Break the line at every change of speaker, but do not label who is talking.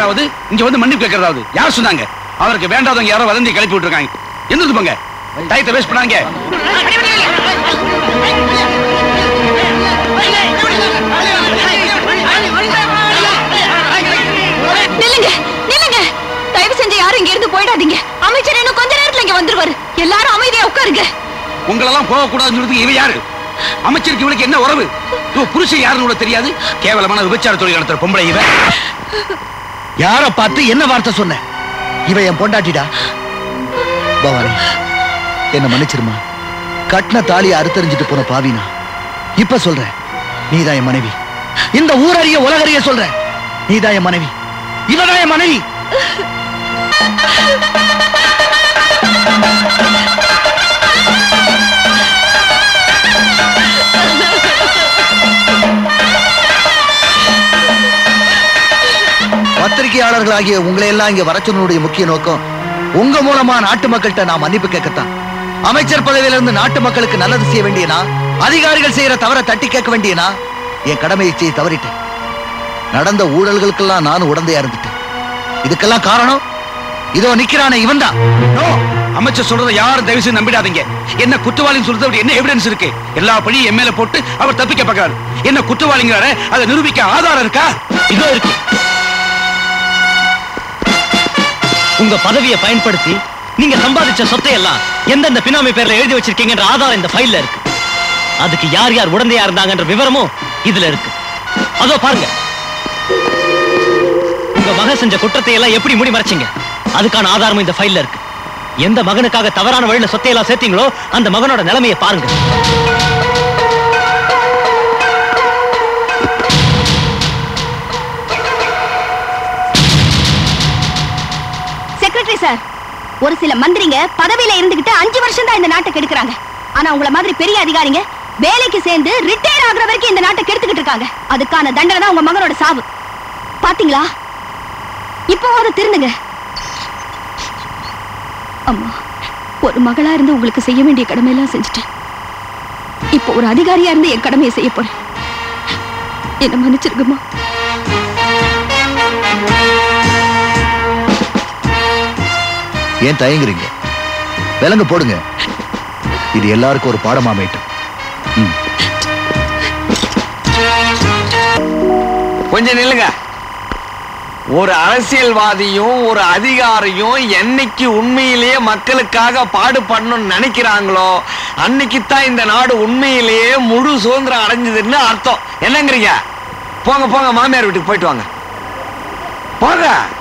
பேசுறதாவது இங்க வந்து மன்னிப்பு கேட்கறதாவது யார் சொன்னாங்க அவருக்கு வேண்டாதவங்க யாரோ வதந்தி கிளப்பி விட்டுருக்காங்க எந்திருந்து போங்க டயத்தை வேஸ்ட் பண்ணாங்க
நில்லுங்க நில்லுங்க தயவு செஞ்சு யாரும் இங்க இருந்து போயிடாதீங்க அமைச்சர் இன்னும் கொஞ்ச நேரத்துல இங்க வந்துருவாரு எல்லாரும் அமைதியா உட்காருங்க
உங்களெல்லாம் போக கூடாதுன்னு சொல்றதுக்கு இவ யாரு அமைச்சருக்கு இவளுக்கு என்ன உறவு இவ புருஷன் யாருன்னு கூட தெரியாது கேவலமான விபச்சார தொழில் நடத்துற பொம்பளை இவ
யார பார்த்து என்ன வார்த்தை சொன்ன இவ என் பொண்டாட்டிடா பவானி என்ன மன்னிச்சிருமா கட்டின தாலியை அறுத்தறிஞ்சிட்டு போன பாவினா இப்ப சொல்றேன் நீதான் என் மனைவி இந்த ஊரறிய உலகறிய சொல்றேன் நீதான் என் மனைவி இவதான் என் மனைவி பத்திரிகையாளர்களாகிய உங்களை எல்லாம் இங்க வரச்சனுடைய முக்கிய நோக்கம் உங்க மூலமா நாட்டு மக்கள்கிட்ட நான் மன்னிப்பு கேட்கத்தான் அமைச்சர் பதவியில இருந்து நாட்டு மக்களுக்கு நல்லது செய்ய வேண்டியனா அதிகாரிகள் செய்யற தவற தட்டி கேட்க வேண்டியனா என் கடமையை செய்ய தவறிட்டேன் நடந்த ஊழல்களுக்கெல்லாம் நானும் உடந்தையா இருந்துட்டேன் இதுக்கெல்லாம் காரணம் இதோ நிக்கிறானே இவன் தான்
நோ அமைச்சர் சொல்றதை யாரும் தயவு செய்து நம்பிடாதீங்க என்ன குற்றவாளின்னு சொல்றது அப்படி என்ன எவிடன்ஸ் இருக்கு எல்லா பழியும் என் மேல போட்டு அவர் தப்பிக்க பார்க்கறாரு என்ன குற்றவாளிங்கிறாரு அதை நிரூபிக்க ஆதாரம் இருக்கா
இதோ இருக்கு உங்க பதவியை பயன்படுத்தி நீங்க சம்பாதிச்ச சொத்தை எல்லாம் எந்தெந்த பினாமி பேர்ல எழுதி வச்சிருக்கீங்கன்ற ஆதாரம் இந்த ஃபைல்ல இருக்கு அதுக்கு யார் யார் உடந்தையா இருந்தாங்கன்ற விவரமும் இதுல இருக்கு அதோ பாருங்க உங்க மகன் செஞ்ச குற்றத்தை எல்லாம் எப்படி மூடி மறைச்சீங்க அதுக்கான ஆதாரமும் இந்த ஃபைல்ல இருக்கு எந்த மகனுக்காக தவறான வழியில சொத்தை எல்லாம் சேர்த்தீங்களோ அந்த மகனோட நிலைமையை பாருங்க
செக்ரட்டரி சார் ஒரு சில மந்திரிங்க பதவியில இருந்துகிட்டு அஞ்சு வருஷம் தான் இந்த நாட்டை கெடுக்குறாங்க ஆனா உங்கள மாதிரி பெரிய அதிகாரிங்க வேலைக்கு சேர்ந்து ரிட்டையர் ஆகுற வரைக்கும் இந்த நாட்டை கெடுத்துக்கிட்டு இருக்காங்க அதுக்கான தண்டனை தான் உங்க மகனோட சாவு பாத்தீங்களா இப்போவாவது திருந்துங்க அம்மா ஒரு மகளா இருந்து உங்களுக்கு செய்ய வேண்டிய கடமையெல்லாம் செஞ்சுட்டேன் இப்போ ஒரு அதிகாரியா இருந்து என் கடமையை செய்ய போறேன் என்ன மன்னிச்சிருக்குமா
ஏன் தயங்குறீங்க விலங்கு போடுங்க இது எல்லாருக்கும் ஒரு பாடமா அமையட்டும் ம்.
கொஞ்சம் நில்லுங்க ஒரு அரசியல்வாதியும் ஒரு அதிகாரியும் என்னைக்கு உண்மையிலேயே மக்களுக்காக பாடுபடணும்னு நினைக்கிறாங்களோ அன்னைக்கு தான் இந்த நாடு உண்மையிலேயே முழு சுதந்திரம் அடைஞ்சதுன்னு அர்த்தம் என்னங்கிறீங்க போங்க போங்க மாமியார் வீட்டுக்கு போயிட்டு வாங்க போங்க